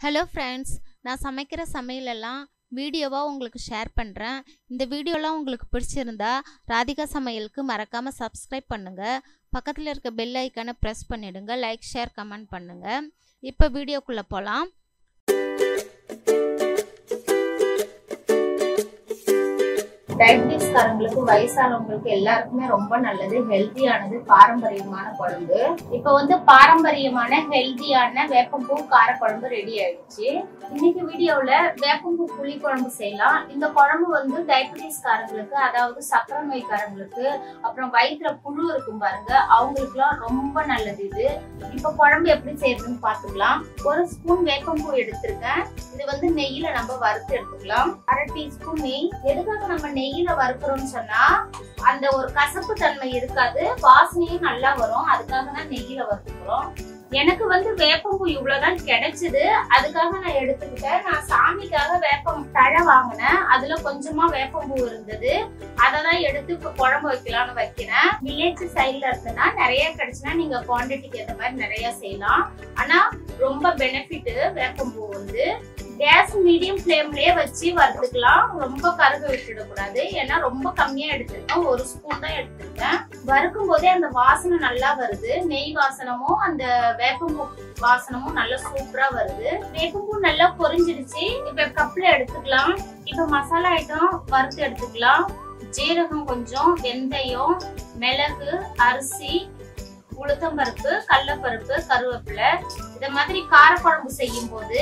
hello friends நான் சமைக்கிற சமையலெல்லாம் வீடியோவாக உங்களுக்கு ஷேர் பண்ணுறேன் இந்த வீடியோலாம் உங்களுக்கு பிடிச்சிருந்தா ராதிகா சமையலுக்கு மறக்காமல் சப்ஸ்கிரைப் பண்ணுங்கள் பக்கத்தில் இருக்க பெல் ஐக்கானை ப்ரெஸ் பண்ணிடுங்க லைக் ஷேர் கமெண்ட் பண்ணுங்கள் இப்போ வீடியோக்குள்ளே போகலாம் டயபிட்டிஸ்காரங்களுக்கு வயசானவங்களுக்கு எல்லாருக்குமே ரொம்ப நல்லது ஹெல்த்தியானது பாரம்பரியமான குழம்பு இப்போ வந்து பாரம்பரியமான ஹெல்த்தியான வேப்பம்பூ காரக்குழம்பு ரெடி ஆயிடுச்சு இன்னைக்கு வீடியோல வேப்பம்பூ புளி குழம்பு செய்யலாம் இந்த குழம்பு வந்து டயபிட்டிஸ்காரங்களுக்கு அதாவது சக்கரை நோய்க்காரங்களுக்கு அப்புறம் வயிற்றுல புழு இருக்கும் பாருங்க அவங்களுக்குலாம் ரொம்ப நல்லது இது இப்போ குழம்பு எப்படி செய்யறதுன்னு பாத்துக்கலாம் ஒரு ஸ்பூன் வேப்பம்பூ எடுத்திருக்கேன் இது வந்து நெய்யில நம்ம வறுத்து எடுத்துக்கலாம் அரை டீஸ்பூன் நெய் எதுக்காக நம்ம நெய்யில வறுக்கிறோம்னு சொன்னா அந்த ஒரு கசப்பு தன்மை இருக்காது வாசனையும் நல்லா வரும் அதுக்காக தான் நெய்யில வறுத்துக்கிறோம் எனக்கு வந்து வேப்பம்பூ இவ்வளவுதான் கிடைச்சது அதுக்காக நான் எடுத்துக்கிட்டேன் நான் சாமிக்காக வேப்பம் தழை வாங்கினேன் அதுல கொஞ்சமா வேப்பம்பூ இருந்தது அதை தான் எடுத்து இப்ப குழம்பு வைக்கலாம்னு வைக்கிறேன் வில்லேஜ் சைட்ல இருந்ததுன்னா நிறைய கிடைச்சுன்னா நீங்க குவான்டிட்டிக்கு ஏற்ற மாதிரி நிறைய செய்யலாம் ஆனா ரொம்ப பெனிஃபிட் வேப்பம்பூ வந்து கேஸ் மீடியம் ஃப்ளேம்லயே வச்சு வறுத்துக்கலாம் ரொம்ப கருக விட்டுடக்கூடாது ஏன்னா ரொம்ப கம்மியா எடுத்திருக்கேன் ஒரு ஸ்பூன் தான் எடுத்திருக்கேன் வறுக்கும் போதே அந்த வாசனை நல்லா வருது நெய் வாசனமும் அந்த வேப்பம்பூ வாசனமும் நல்லா சூப்பரா வருது வேப்பம்பூ நல்லா பொரிஞ்சிடுச்சு இப்ப கப்ல எடுத்துக்கலாம் இப்ப மசாலா ஐட்டம் வறுத்து எடுத்துக்கலாம் ஜீரகம் கொஞ்சம் வெந்தயம் மிளகு அரிசி உளுத்தம்பருப்பு கடலப்பருப்பு கருவேப்பிலை இத மாதிரி காரக்குழம்பு செய்யும் போது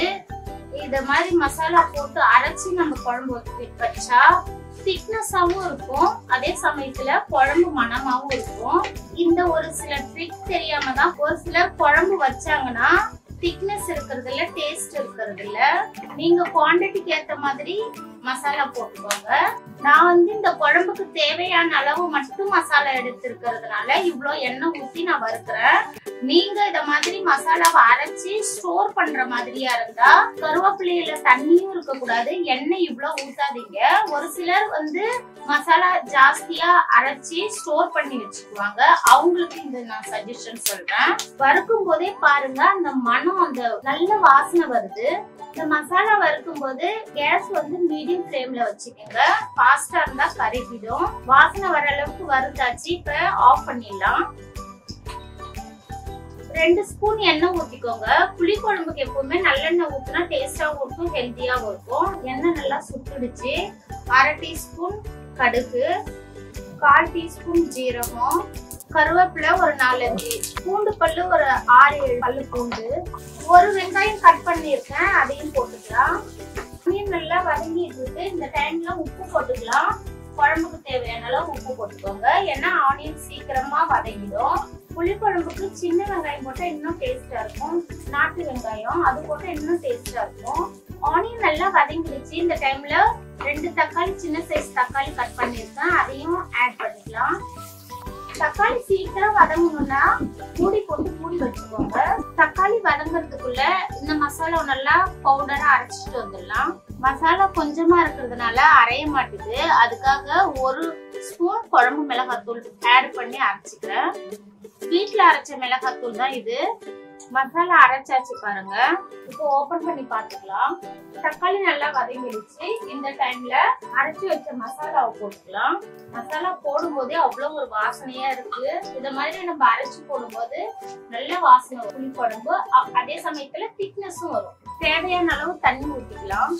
இத மாதிரி மசாலா போட்டு அரைச்சி நம்ம குழம்பு வச்சு- வச்சா திக்னஸாவும் இருக்கும் அதே சமயத்துல குழம்பு மணமாவும் இருக்கும் இந்த ஒரு சில ட்ரிக் தெரியாம தான் ஒரு சிலர் குழம்பு வச்சாங்கன்னா திக்னஸ் இருக்கிறது இல்ல டேஸ்ட் இருக்கிறது இல்ல நீங்க குவாண்டிட்டிக்கு ஏத்த மாதிரி மசாலா போட்டுக்கோங்க நான் வந்து இந்த குழம்புக்கு தேவையான அளவு மட்டும் மசாலா எடுத்திருக்கிறதுனால இவ்ளோ எண்ணெய் ஊத்தி நான் வறுக்கிறேன் நீங்க இத மாதிரி மசாலாவை அரைச்சி ஸ்டோர் பண்ற மாதிரியா இருந்தா கருவேப்பிலையில தண்ணியும் இருக்க கூடாது எண்ணெய் இவ்வளவு ஊத்தாதீங்க ஒரு சிலர் வந்து மசாலா ஜாஸ்தியா அரைச்சி ஸ்டோர் பண்ணி வச்சுக்குவாங்க அவங்களுக்கு இந்த நான் சஜஷன் சொல்றேன் வறுக்கும் போதே பாருங்க அந்த மனம் அந்த நல்ல வாசனை வருது இந்த மசாலா வறுக்கும் போது கேஸ் வந்து மீடியம் ஃப்ளேம்ல வச்சுக்கோங்க ஃபாஸ்டா இருந்தா கருகிடும் வாசனை வர அளவுக்கு வறுத்தாச்சு இப்ப ஆஃப் பண்ணிடலாம் ரெண்டு ஸ்பூன் எண்ணெய் ஊத்திக்கோங்க புளி குழம்புக்கு எப்பவுமே நல்லெண்ணெய் ஊத்துனா டேஸ்டாவும் இருக்கும் ஹெல்த்தியாவும் இருக்கும் எண்ணெய் நல்லா சுட்டுடுச்சு அரை டீஸ்பூன் கடுகு கால் டீஸ்பூன் ஜீரகம் கருவேப்பிலை ஒரு நாலஞ்சு பூண்டு பல்லு ஒரு ஆறு ஏழு பல்லு பூண்டு ஒரு வெங்காயம் கட் பண்ணியிருக்கேன் அதையும் போட்டுக்கலாம் மீன் நல்லா வதங்கிட்டு இருக்கு இந்த டைம்ல உப்பு போட்டுக்கலாம் குழம்புக்கு தேவையான அளவு உப்பு போட்டுக்கோங்க ஏன்னா ஆனியன் சீக்கிரமா வதங்கிடும் புளி குழம்புக்கு சின்ன வெங்காயம் போட்டா இன்னும் டேஸ்டா இருக்கும் நாட்டு வெங்காயம் அது போட்டா இன்னும் டேஸ்டா இருக்கும் ஆனியன் நல்லா வதங்கிடுச்சு இந்த டைம்ல ரெண்டு தக்காளி சின்ன சைஸ் தக்காளி கட் பண்ணிருக்கேன் அதையும் ஆட் பண்ணிக்கலாம் தக்காளி சீக்கிரம் வதங்கணும்னா மூடி போட்டு மூடி வச்சுக்கோங்க தக்காளி வதங்குறதுக்குள்ள இந்த மசாலா நல்லா பவுடரா அரைச்சிட்டு வந்துடலாம் மசாலா கொஞ்சமா இருக்கிறதுனால அரைய மாட்டுது அதுக்காக ஒரு ஸ்பூன் குழம்பு மிளகாத்தூள் ஆட் பண்ணி அரைச்சிக்கிறேன் வீட்ல அரைச்ச மிளகாத்தூள் தான் இது மசாலா அரைச்சாச்சு பாருங்க இப்போ ஓபன் பண்ணி பார்த்துக்கலாம் தக்காளி நல்லா வதங்கிடுச்சு இந்த டைம்ல அரைச்சு வச்ச மசாலாவை போட்டுக்கலாம் மசாலா போடும் போதே அவ்வளவு ஒரு வாசனையா இருக்கு இத மாதிரி நம்ம அரைச்சு போடும்போது நல்ல வாசனை வரும் புளி குழம்பு அ- அதே சமயத்துல திக்னஸும் வரும் தேவையான அளவு தண்ணி ஊத்திக்கலாம்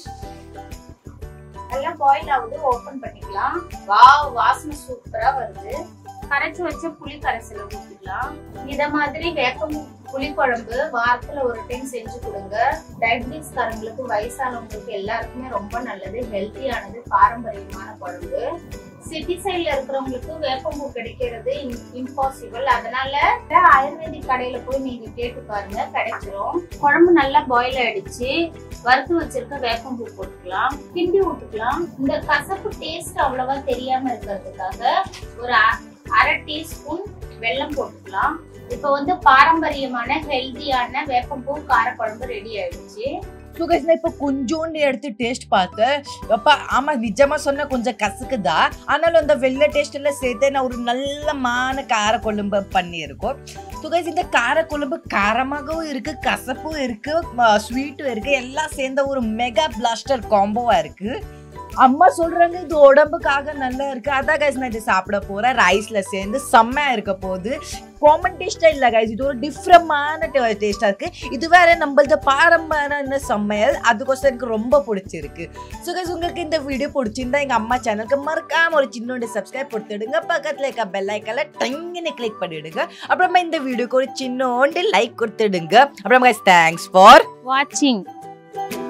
நல்லா பாயில் ஆகுது ஓபன் பண்ணிக்கலாம் வாவ் வாசனை சூப்பரா வருது கரைச்சு வச்ச புளி கரைசல ஊத்திக்கலாம் இத மாதிரி வேப்பம் புளி குழம்பு வாரத்துல ஒரு டைம் செஞ்சு கொடுங்க டயபிட்டிஸ் காரங்களுக்கு வயசானவங்களுக்கு எல்லாருக்குமே ரொம்ப நல்லது ஹெல்த்தியானது பாரம்பரியமான குழம்பு சிட்டி சைட்ல இருக்கிறவங்களுக்கு வேப்பம்பூ கிடைக்கிறது இம்பாசிபிள் அதனால ஆயுர்வேதிக் கடையில போய் நீங்க கேட்டு பாருங்க கிடைச்சிரும் குழம்பு நல்லா பாயில் ஆயிடுச்சு வறுத்து வச்சிருக்க வேப்பம்பூ போட்டுக்கலாம் கிண்டி விட்டுக்கலாம் இந்த கசப்பு டேஸ்ட் அவ்வளவா தெரியாம இருக்கிறதுக்காக ஒரு அ- அரை டீஸ்பூன் வெல்லம் போட்டுக்கலாம் இப்போ வந்து பாரம்பரியமான ஹெல்தியான வேப்பம்பூ காரக்குழம்பு ரெடி ஆயிடுச்சு ஸோ கைஸ் நான் இப்போ கொஞ்சோண்டு எடுத்து டேஸ்ட் பார்த்தேன் அப்பா ஆமா நிஜமா சொன்னா கொஞ்சம் கசக்குதா ஆனாலும் அந்த வெள்ளை டேஸ்ட் எல்லாம் சேர்த்து நான் ஒரு நல்லமான கார குழம்பு பண்ணியிருக்கோம் ஸோ கைஸ் இந்த கார குழம்பு காரமாகவும் இருக்கு கசப்பும் இருக்கு ஸ்வீட்டும் இருக்கு எல்லாம் சேர்ந்த ஒரு மெகா பிளாஸ்டர் காம்போவா இருக்கு அம்மா சொல்றாங்க இது உடம்புக்காக நல்லா இருக்கு அதான் கைஸ் நான் இது சாப்பிட போறேன் ரைஸ்ல சேர்ந்து செம்மையா இருக்க போகுது காமன் டேஸ்டா இல்ல கைஸ் இது ஒரு டிஃப்ரெண்டான டேஸ்டா இருக்கு இது வேற நம்மளது பாரம்பரிய சமையல் அதுக்கோசம் எனக்கு ரொம்ப பிடிச்சிருக்கு ஸோ கைஸ் உங்களுக்கு இந்த வீடியோ பிடிச்சிருந்தா எங்க அம்மா சேனலுக்கு மறக்காம ஒரு சின்னோண்டு சப்ஸ்கிரைப் கொடுத்துடுங்க பக்கத்துல இருக்க பெல் ஐக்கன்ல டங்குன்னு கிளிக் பண்ணிடுங்க அப்புறமா இந்த வீடியோக்கு ஒரு சின்னோண்டு லைக் கொடுத்துடுங்க அப்புறமா கைஸ் தேங்க்ஸ் ஃபார் வாட்சிங்